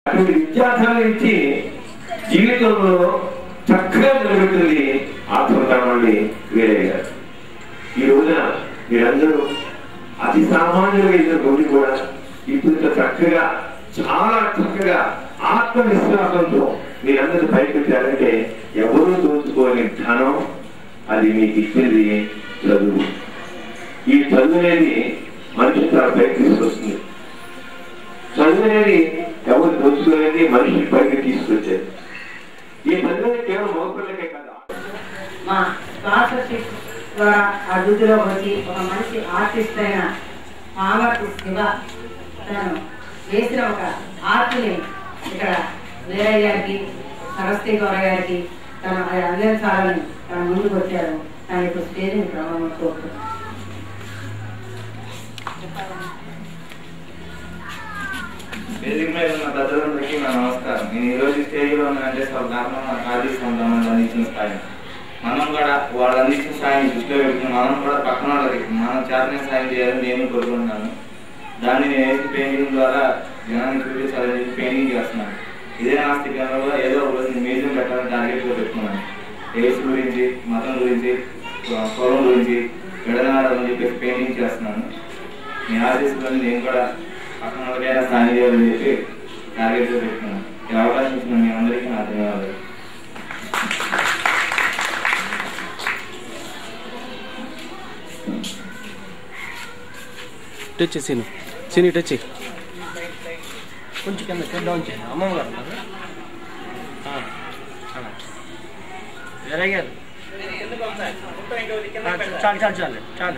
అటువంటి విద్యార్థులను ఇచ్చి జీవితంలో చక్కగా నిలబెట్టింది ఆత్మకర్మండి వేరే గారు ఈ రోజున మీరందరూ అతి సామాన్యులుగా ఇచ్చిన రోజు కూడా ఇప్పుడు ఇంత చక్కగా చాలా చక్కగా ఆత్మవిశ్వాసంతో మీరందరూ పైపెట్టారంటే ఎవరూ దోచుకోని ధనం అది మీకు ఇచ్చింది చదువు ఈ చదువు అనేది మనిషి తన పైకి తీసుకొస్తుంది చదువు అనేది ఎవరు దోచుకోలేని మనిషి పైకి తీసుకొచ్చేది ఈ చదువు అనేది కేవలం మగపిల్లకే కదా మా స్పాన్సర్షిప్ ద్వారా అభివృద్ధిలో వచ్చి ఒక మంచి ఆర్టిస్ట్ అయిన పామర్కు శివ తను వేసిన ఒక ఆర్ట్ని ఇక్కడ వీరయ్య గారికి సరస్వతి గౌర గారికి తను అది అందించాలని తన ముందుకు వచ్చారు తన ఇప్పుడు స్టేజ్ని ప్రభావం కోరుతున్నాను వేదిక మీద ఉన్న పెద్దలందరికీ నా నమస్కారం నేను ఈ రోజు స్టేజ్ లో ఉన్నానంటే చాలా కారణం నా ఖాళీ కొంతమంది అందించిన సాయం మనం కూడా వాళ్ళు అందించిన సాయం దృష్టిలో పెట్టుకుని మనం కూడా పక్కన వాళ్ళకి మనం చేతనే సాయం చేయాలని నేను కోరుకుంటున్నాను దాన్ని నేను పెయింటింగ్ ద్వారా జనానికి చూపించాలని చెప్పి పెయింటింగ్ చేస్తున్నాను ఇదే నా స్థితిలో ఏదో ఒక రోజు మ్యూజియం పెట్టాలని టార్గెట్ గా పెట్టుకున్నాను రేస్ గురించి మతం గురించి కులం గురించి విడనాడాలని చెప్పేసి పెయింటింగ్ చేస్తున్నాను మీ ఆశీస్సులను నేను కూడా పక్కన వాళ్ళకైనా సాయం చేయాలని చెప్పి టార్గెట్ గా పెట్టుకున్నాను ఈ అవకాశం ఇచ్చిన మీ అందరికీ నా ధన్యవాదాలు టచ్ సీను సీని టచ్ చెయ్యి. కొంచెం కింద కింద డౌన్ చేయండి అమ్మమ్మ గారు ఉన్నారు? ఆ, అలా. వేరే గారు ఆ, చాలు చాలు చాలు చాలు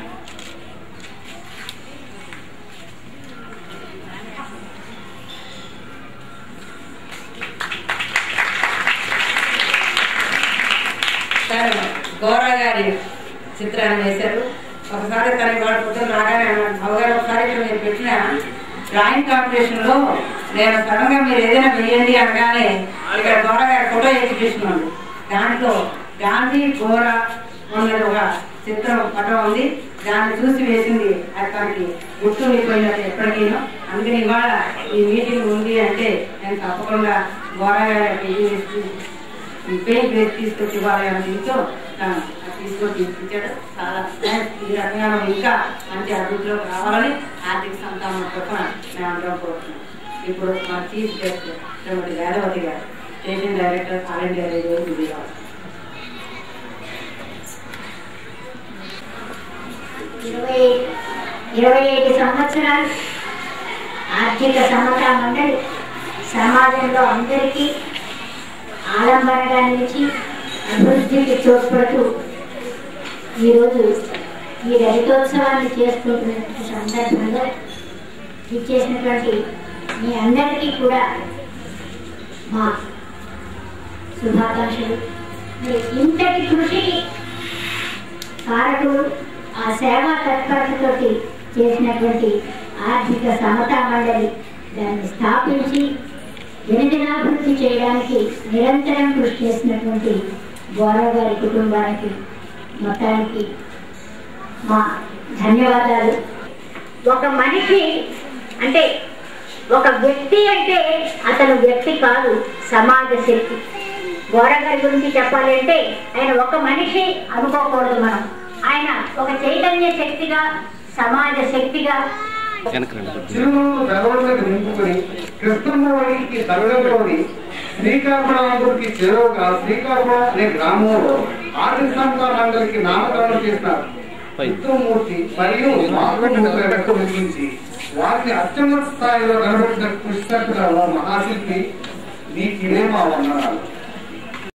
సార్ గౌరవ గారి చిత్రాన్ని వేశారు ఒకసారి తన వాడు పుట్టిన రాగానే అన్నాడు, బావగారు ఒకసారి ఇక్కడ మీరు పెట్టిన డ్రాయింగ్ కాంపిటీషన్ లో నేను సడన్ గా మీరు ఏదైనా వేయండి అనగానే ఇక్కడ గౌరవ గారి ఫోటో ఎగ్జిబిషన్ ఉంది దాంట్లో గాంధీ గోర ఉన్నది ఒక చిత్రం పటం ఉంది దాన్ని చూసి వేసింది అది తనకి గుర్తుండిపోయినట్టు ఎప్పటికీనో అందుకని ఇవాళ ఈ మీటింగ్ ఉంది అంటే నేను తప్పకుండా గోర గారి పెయింట్ వేసి తీసుకొచ్చి ఇవ్వాలి దీంతో తను అది తీసుకొచ్చి ఇప్పించాడు చాలా థాంక్స్. ఈ రకంగా మనం ఇంకా మంచి అభివృద్ధిలోకి రావాలని ఆర్థిక సంతానం తరఫున మేము అందరం కోరుతున్నాం ఇప్పుడు మా చీఫ్ గెస్ట్ శ్రీమతి వేదవతి గారు station director All India Radio Vijayawada ఇరవై ఇరవై ఐదు సంవత్సరాలు ఆర్థిక సమతా మండలి సమాజంలో అందరికీ ఆలంబనగా నిలిచి అభివృద్ధికి తోడ్పడుతూ ఈరోజు ఈ రజతోత్సవాన్ని చేసుకుంటున్న సందర్భంగా ఇచ్చేసినటువంటి మీ అందరికీ కూడా మా శుభాకాంక్షలు మరి ఇంతటి కృషికి కారకులు ఆ సేవా తత్పరతతోటి చేసినటువంటి ఆర్థిక సమతా మండలి దాన్ని స్థాపించి దినదినాభివృద్ధి చేయడానికి నిరంతరం కృషి చేసినటువంటి గౌరవ గారి కుటుంబానికి మొత్తానికి మా ధన్యవాదాలు ఒక మనిషి అంటే ఒక వ్యక్తి అంటే అతను వ్యక్తి కాదు సమాజ శక్తి గౌరవ గారి గురించి చెప్పాలి అంటే ఆయన ఒక మనిషి అనుకోకూడదు మనం ఆయన ఒక చైతన్య శక్తిగా సమాజ శక్తిగా వెనక్కి రండి కొద్దిగా. చిరునవ్వు భగవంతుడికి నింపుకొని కృష్ణమూర్తికి తమిళంలోని శ్రీకాకుళాంగుడికి చెరువుగా శ్రీకాకుళం అనే గ్రామంలో ఆర్థిక సంతానాందరికి నామకరణం చేస్తారు పై. ఉత్తమమూర్తి మరియు మాతృమూర్తులకు నిర్మించి వారిని అత్యున్నత స్థాయిలో నిలబెట్టిన కృష్ణ మహాశిల్పి నీకు ఇదే మా వందనాలు